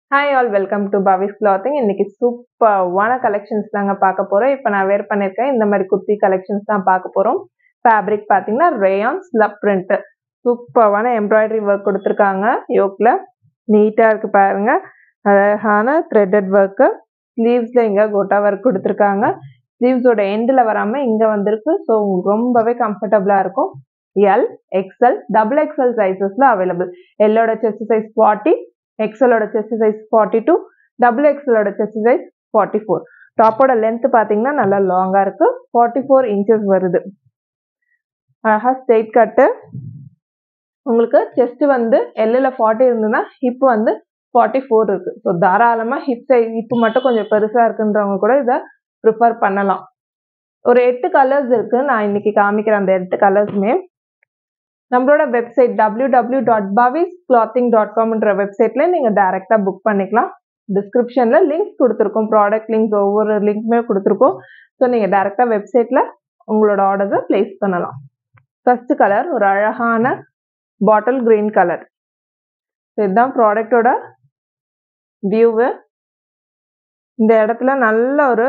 hi all welcome to Pavis clothing இன்னைக்கு சூப்பர்வான collections தாங்க பார்க்க போறோம் இப்போ நான் வேர் பண்ணியிருக்கேன் இந்த மாதிரி குர்த்தி கலெக்ஷன்ஸ் தான் பார்க்க போறோம் ஃபேப்ரிக் பார்த்தீங்கன்னா ரேயான் ஸ்லப் பிரிண்ட் சூப்பர்வான எம்ப்ராய்டரி ஒர்க் கொடுத்துருக்காங்க யோக்ல நீட்டாக இருக்கு பாருங்க அழகான த்ரெட்டட் ஒர்க்கு ஸ்லீவ்ஸில் இங்கே கோட்டா ஒர்க் கொடுத்துருக்காங்க ஸ்லீவ்ஸோட எண்டில் வராமல் இங்கே வந்திருக்கு ஸோ ரொம்பவே கம்ஃபர்டபுளாக இருக்கும் எல் எக்ஸ்எல் டபுள் எக்ஸ்எல் சைஸஸில் அவைலபிள் எல்லோட செஸ்ட் சைஸ் ஃபார்ட்டி எக்ஸலோட chest size forty two double எக்ஸலோட செஸ்ட் சைஸ் ஃபார்ட்டி ஃபோர் டாப்போட லென்த் பார்த்தீங்கன்னா நல்லா லாங்காக இருக்கு ஃபார்ட்டி ஃபோர் இன்ச்சஸ் வருது அழகா ஸ்ட்ரெயிட் கட்டு உங்களுக்கு செஸ்ட் வந்து எல்லில் ஃபார்ட்டி இருந்ததுன்னா ஹிப் வந்து ஃபார்ட்டி ஃபோர் இருக்கு ஸோ தாராளமாக ஹிப் சைஸ் ஹிப் மட்டும் கொஞ்சம் பெருசாக இருக்குன்றவங்க கூட இதை ப்ரிஃபர் பண்ணலாம் ஒரு எட்டு கலர்ஸ் இருக்கு நான் இன்னைக்கு காமிக்கிறேன் அந்த எட்டு கலர்ஸுமே நம்மளோட website W W dot Pavis clothing dot காம்ன்ற வெப்சைட்ல நீங்கள் டைரெக்டாக புக் பண்ணிக்கலாம் டிஸ்கிரிப்ஷனில் லிங்க்ஸ் கொடுத்துருக்கோம் ப்ராடக்ட் லிங்க்ஸ் ஒவ்வொரு லிங்க்குமே கொடுத்துருக்கோம் ஸோ நீங்கள் டைரெக்டாக வெப்சைட்டில் உங்களோட ஆர்டர்ஸை ப்ளேஸ் பண்ணலாம் ஃபர்ஸ்ட் கலர் ஒரு அழகான பாட்டில் கிரீன் கலர் இதுதான் ப்ராடக்டோட வியூவு இந்த இடத்துல நல்ல ஒரு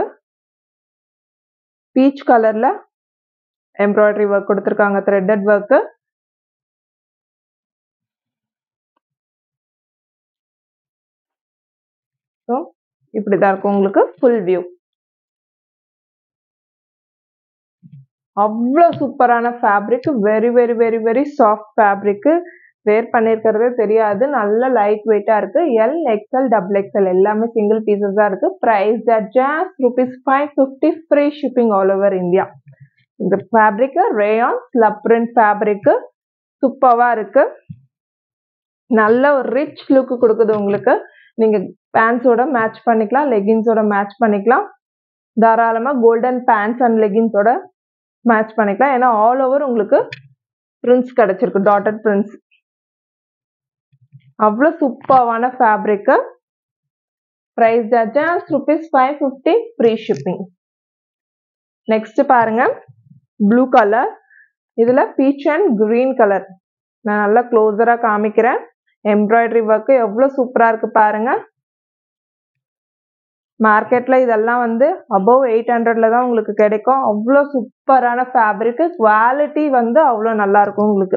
பீச் கலரில் எம்ப்ராய்டரி ஒர்க் கொடுத்துருக்காங்க த்ரெட்டட் ஒர்க்கு ஸோ இப்படி தான் இருக்கும் உங்களுக்கு ஃபுல் வியூ அவ்வளோ சூப்பரான fabric very very very very soft fabric wear பண்ணியிருக்கிறதே தெரியாது நல்ல லைட் வெயிட்டாக இருக்கு எல் எக்ஸ்எல் டபுள் எக்ஸ்எல் எல்லாமே சிங்கிள் பீசஸ் தான் இருக்கு price just rupees five fifty free shipping all over India இந்த fabric rayon slub print fabric சூப்பராக இருக்கு நல்ல ஒரு ரிச் லுக்கு கொடுக்குது உங்களுக்கு நீங்க பேண்ட்ஸோட மேட்ச் பண்ணிக்கலாம் லெகின்ஸோட மேட்ச் பண்ணிக்கலாம் தாராளமா கோல்டன் பேண்ட்ஸ் அண்ட் லெகின்ஸோட மேட்ச் பண்ணிக்கலாம் ஏன்னா ஆல் ஓவர் உங்களுக்கு பிரிண்ட்ஸ் கிடைச்சிருக்கு டாட்டட் பிரிண்ட்ஸ் அவ்வளோ சூப்பர்வான fabric price just rupees five fifty free shipping next பாருங்க ப்ளூ கலர் இதில் பீச் அண்ட் க்ரீன் கலர் நான் நல்லா க்ளோஸராக காமிக்கிறேன் எம்ப்ராய்டரி ஒர்க்கு எவ்வளோ சூப்பராக இருக்கு பாருங்க மார்க்கெட்ல இதெல்லாம் வந்து அபவ் எயிட் ஹண்ட்ரட்ல தான் உங்களுக்கு கிடைக்கும் அவ்வளோ சூப்பரான ஃபேப்ரிக்கு குவாலிட்டி வந்து அவ்வளோ நல்லா இருக்கும் உங்களுக்கு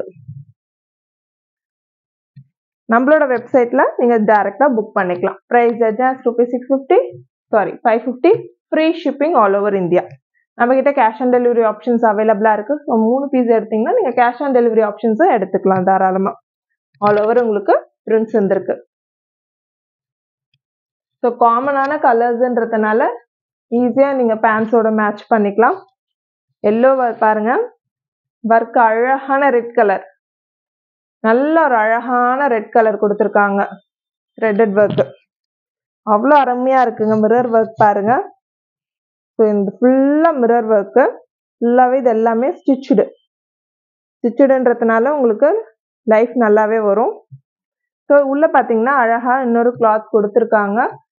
நம்மளோட வெப்சைட்ல நீங்க டைரக்டா புக் பண்ணிக்கலாம் price just rupees six fifty sorry five fifty free shipping all over India நம்ம கிட்ட கேஷ் ஆன் டெலிவரி ஆப்ஷன்ஸ் அவைலபிளா இருக்கு ஸோ மூணு பீஸ் எடுத்தீங்கன்னா நீங்க கேஷ் ஆன் டெலிவரி ஆப்ஷன்ஸும் எடுத்துக்கலாம் தாராளமா ஆல் ஓவர் உங்களுக்கு பிரிண்ட்ஸ் வந்திருக்கு ஸோ காமனான கலர்ஸ்ன்றதுனால ஈஸியாக நீங்கள் பேண்ட்ஸோட மேட்ச் பண்ணிக்கலாம் எல்லோ பாருங்க ஒர்க் அழகான ரெட் கலர் நல்ல ஒரு அழகான ரெட் கலர் கொடுத்துருக்காங்க ரெட்டட் ஒர்க் அவ்வளோ அருமையாக இருக்குங்க மிரர் ஒர்க் பாருங்க ஸோ இந்த ஃபுல்லாக மிரர் ஒர்க்கு ஃபுல்லாகவே இது எல்லாமே ஸ்டிச்சுடு ஸ்டிச்சுடுன்றதுனால உங்களுக்கு லைஃப் நல்லாவே வரும் ஸோ உள்ள பார்த்தீங்கன்னா அழகா இன்னொரு கிளாத் கொடுத்துருக்காங்க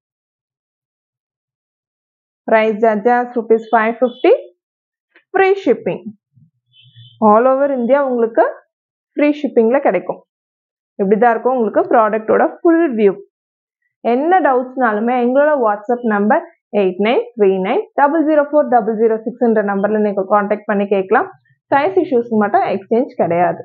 price just rupees five fifty free shipping all over India உங்களுக்கு ஃப்ரீ ஷிப்பிங்கில் கிடைக்கும் இப்படி தான் இருக்கும் உங்களுக்கு ப்ராடக்டோட ஃபுல் வியூ என்ன டவுட்ஸ்னாலுமே எங்களோட WhatsApp number eight nine three nine double zero four double zero சிக்ஸ்ன்ற நம்பரில் நீங்கள் காண்டாக்ட் பண்ணி கேட்கலாம் சைஸ் இஷ்யூஸ்க்கு மட்டும் எக்ஸ்சேஞ்ச் கிடையாது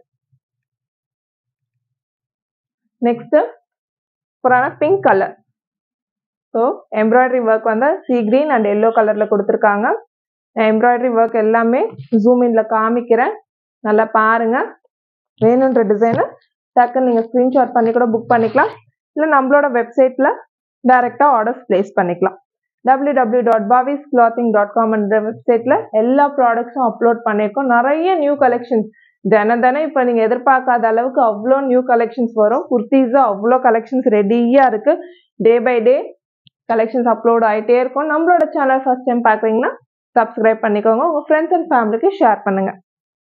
நெக்ஸ்ட் புறான pink colour so embroidery work வந்து சி கிரீன் அண்ட் எல்லோ கலரில் கொடுத்துருக்காங்க எம்ப்ராய்டரி ஒர்க் எல்லாமே ஜூம் இன்ல காமிக்கிறேன் நல்லா பாருங்க வேணுன்ற டிசைனை டக்குன்னு நீங்கள் ஸ்க்ரீன்ஷாட் பண்ணி கூட புக் பண்ணிக்கலாம் இல்லை நம்மளோட வெப்சைட்டில் டைரெக்டாக ஆர்டர்ஸ் பிளேஸ் பண்ணிக்கலாம் W W dot Pavi's clothing dot காம்ன்ற வெப்சைட்டில் எல்லா ப்ராடக்ட்ஸும் அப்லோட் பண்ணியிருக்கோம் நிறைய நியூ கலெக்ஷன்ஸ் தின தினம் இப்போ நீங்கள் எதிர்பார்க்காத அளவுக்கு அவ்வளோ நியூ கலெக்ஷன்ஸ் வரும் குர்த்திஸும் அவ்வளோ கலெக்ஷன்ஸ் ரெடியாக இருக்கு day by day collections upload ஆகிட்டே இருக்கும் நம்மளோட சேனல் ஃபர்ஸ்ட் டைம் பார்க்குறீங்கன்னா சப்ஸ்கிரைப் பண்ணிக்கோங்க உங்கள் ஃப்ரெண்ட்ஸ் அண்ட் ஃபேமிலிக்கு ஷேர் பண்ணுங்க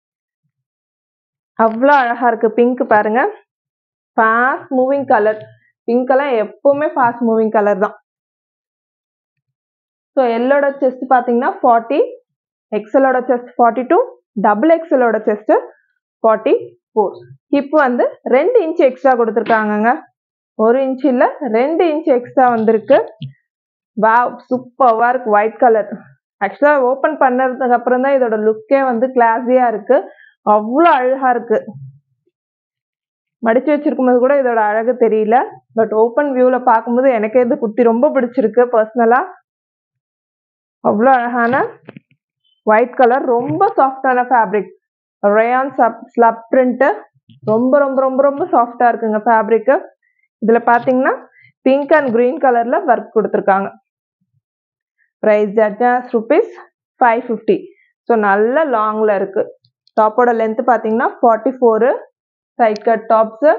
அவ்வளோ அழகாக இருக்கு பிங்க் பாருங்க ஃபாஸ்ட் மூவிங் கலர் பிங்க் எல்லாம் எப்பவுமே ஃபாஸ்ட் மூவிங் கலர் தான் ஸோ எல்லோட செஸ்ட் பார்த்தீங்கன்னா ஃபார்ட்டி எக்ஸலோட செஸ்ட் ஃபார்ட்டி டூ டபுள் எக்ஸலோட செஸ்ட் ஃபார்ட்டி ஃபோர் ஹிப் வந்து ரெண்டு இன்ச் எக்ஸ்ட்ரா கொடுத்துருக்காங்கங்க ஒரு இன்ச் இல்ல ரெண்டு இன்ச் எக்ஸ்ட்ரா வந்திருக்கு வா சூப்பர்வா இருக்கு ஒயிட் கலர் ஆக்சுவலா ஓபன் பண்ணதுக்கு அப்புறம் தான் இதோட லுக்கே வந்து கிளாஸியா இருக்கு அவ்வளோ அழகா இருக்கு மடிச்சு வச்சிருக்கும் போது கூட இதோட அழகு தெரியல பட் ஓப்பன் வியூல பார்க்கும்போது எனக்கே இது குர்த்தி ரொம்ப பிடிச்சிருக்கு பர்சனலா அவ்வளோ அழகான ஒயிட் கலர் ரொம்ப சாஃப்டான fabric rayon sub slub print ரொம்ப ரொம்ப ரொம்ப ரொம்ப சாஃப்டா இருக்குங்க ஃபேப்ரிக் இதுல பாத்தீங்கன்னா பிங்க் அண்ட் கிரீன் கலர்ல ஒர்க் கொடுத்துருக்காங்க price at just rupees five fifty so நல்ல லாங்ல இருக்கு டாப்போட லென்த் பார்த்தீங்கன்னா forty four side cut tops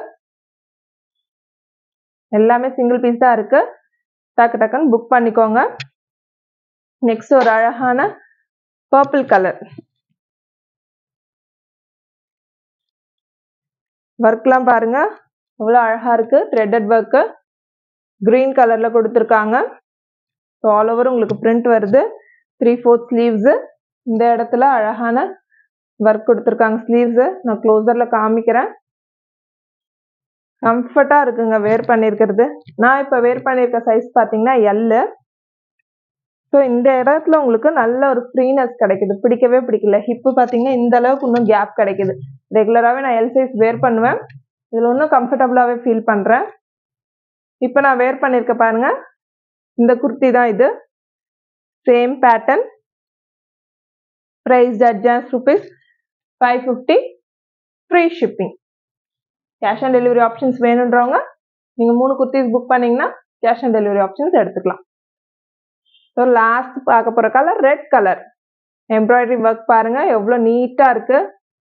எல்லாமே சிங்கிள் பீஸ் தான் இருக்கு டக்கு டக்குன்னு புக் பண்ணிக்கோங்க நெக்ஸ்ட் ஒரு அழகான பர்பிள் கலர் ஒர்க்லாம் பாருங்க எவ்வளோ அழகா இருக்கு த்ரெட்டட் ஒர்க்கு கிரீன் கலர்ல கொடுத்துருக்காங்க ஸோ ஆல் ஓவர் உங்களுக்கு பிரிண்ட் வருது த்ரீ ஃபோர்த் ஸ்லீவ்ஸு இந்த இடத்துல அழகான ஒர்க் கொடுத்துருக்காங்க ஸ்லீவ்ஸு நான் க்ளோசரில் காமிக்கிறேன் கம்ஃபர்ட்டாக இருக்குங்க வேர் பண்ணியிருக்கிறது நான் இப்போ வேர் பண்ணியிருக்க சைஸ் பார்த்தீங்கன்னா எல்லு ஸோ இந்த இடத்துல உங்களுக்கு நல்ல ஒரு ஃப்ரீனஸ் கிடைக்குது பிடிக்கவே பிடிக்கல ஹிப்பு பார்த்தீங்கன்னா இந்த அளவுக்கு இன்னும் கேப் கிடைக்குது ரெகுலராகவே நான் எல் சைஸ் வேர் பண்ணுவேன் இதில் இன்னும் கம்ஃபர்டபுளாகவே ஃபீல் பண்ணுறேன் இப்போ நான் வேர் பண்ணியிருக்க பாருங்க இந்த குர்த்தி தான் இது same pattern price at just rupees five fifty free shipping cash on delivery options வேணுன்றவங்க நீங்கள் மூணு குர்த்திஸ் புக் பண்ணீங்கன்னா கேஷ் ஆன் டெலிவரி ஆப்ஷன்ஸ் எடுத்துக்கலாம் ஸோ லாஸ்ட் பார்க்க போகிற colour red colour embroidery work பாருங்க எவ்வளோ நீட்டாக இருக்கு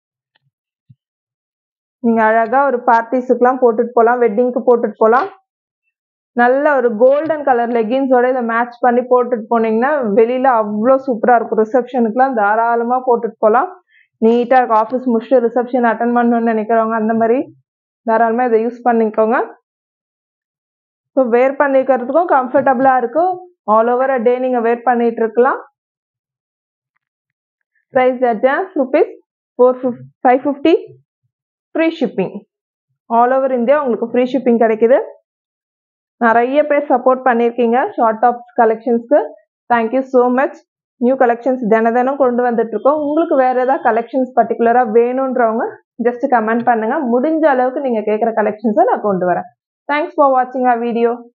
நீங்கள் அழகாக ஒரு பார்ட்டிஸுக்கெலாம் போட்டுட்டு போகலாம் வெட்டிங்க்கு போட்டுட்டு போகலாம் நல்ல ஒரு கோல்டன் கலர் லெகின்ஸோட இதை மேட்ச் பண்ணி போட்டுட்டு போனீங்கன்னா வெளியில அவ்வளோ சூப்பராக இருக்கும் ரிசப்ஷனுக்குலாம் தாராளமாக போட்டுட்டு போகலாம் நீட்டாக இருக்கும் ஆஃபீஸ் முடிச்சுட்டு ரிசப்ஷன் அட்டன் பண்ணணும்னு நினைக்கிறவங்க அந்த மாதிரி தாராளமாக இதை யூஸ் பண்ணிக்கோங்க ஸோ வேர் பண்ணிக்கிறதுக்கும் கம்ஃபர்டபுளாக இருக்கும் ஆல் ஓவர் அ டே நீங்கள் வேர் பண்ணிட்டு இருக்கலாம் price at just rupees four fif five fifty free shipping all over India உங்களுக்கு ஃப்ரீ ஷிப்பிங் கிடைக்குது நிறைய பேர் சப்போர்ட் பண்ணியிருக்கீங்க ஷார்ட் டாப்ஸ் கலெக்ஷன்ஸ்க்கு thank you so much new collections தின தினம் கொண்டு வந்துட்டு இருக்கோம் உங்களுக்கு வேற ஏதாவது கலெக்ஷன்ஸ் பர்டிகுலராக வேணுன்றவங்க ஜஸ்ட் கமெண்ட் பண்ணுங்க முடிஞ்ச அளவுக்கு நீங்கள் கேட்குற கலெக்ஷன்ஸை நான் கொண்டு வரேன் தேங்க்ஸ் ஃபார் வாட்சிங் ஆ வீடியோ